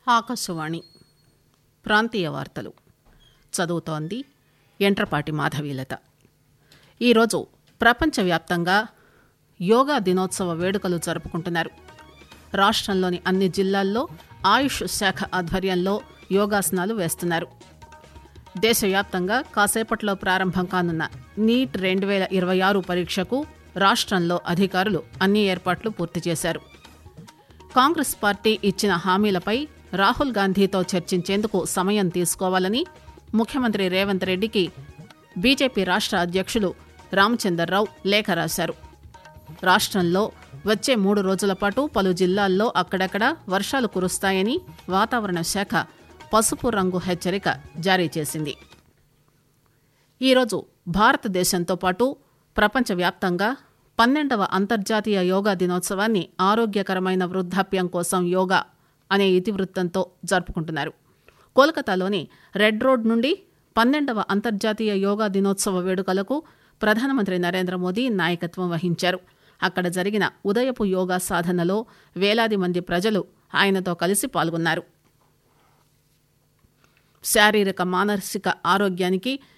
ఆకాశవాణి ప్రాంతీయ వార్తలు చదువుతోంది ఎంట్రపాటి మాధవీలత ఈరోజు ప్రపంచవ్యాప్తంగా యోగా దినోత్సవ వేడుకలు జరుపుకుంటున్నారు రాష్ట్రంలోని అన్ని జిల్లాల్లో ఆయుష్ శాఖ ఆధ్వర్యంలో యోగాసనాలు వేస్తున్నారు దేశవ్యాప్తంగా కాసేపట్లో ప్రారంభం కానున్న నీట్ రెండు వేల ఇరవై ఆరు పరీక్షకు రాష్ట్రంలో అధికారులు అన్ని ఏర్పాట్లు పూర్తి చేశారు కాంగ్రెస్ పార్టీ ఇచ్చిన హామీలపై రాహుల్ గాంధీతో చర్చించేందుకు సమయం తీసుకోవాలని ముఖ్యమంత్రి రేవంత్ రెడ్డికి బీజేపీ రాష్ట్ర అధ్యక్షులు రామచందర్రావు లేఖ రాశారు రాష్ట్రంలో వచ్చే మూడు రోజుల పాటు పలు జిల్లాల్లో అక్కడక్కడ వర్షాలు కురుస్తాయని వాతావరణ శాఖ పసుపు రంగు హెచ్చరిక జారీ చేసింది ఈరోజు భారతదేశంతో పాటు ప్రపంచవ్యాప్తంగా పన్నెండవ అంతర్జాతీయ యోగా దినోత్సవాన్ని ఆరోగ్యకరమైన వృద్ధాప్యం కోసం యోగా అనే ఇతివృత్తంతో జరుపుకుంటున్నారు కోల్కతాలోని రెడ్ రోడ్ నుండి పన్నెండవ అంతర్జాతీయ యోగా దినోత్సవ వేడుకలకు ప్రధానమంత్రి నరేంద్ర మోదీ నాయకత్వం వహించారు అక్కడ జరిగిన ఉదయపు యోగా సాధనలో వేలాది మంది ప్రజలు ఆయనతో కలిసి పాల్గొన్నారు శారీరక మానసిక ఆరోగ్యానికి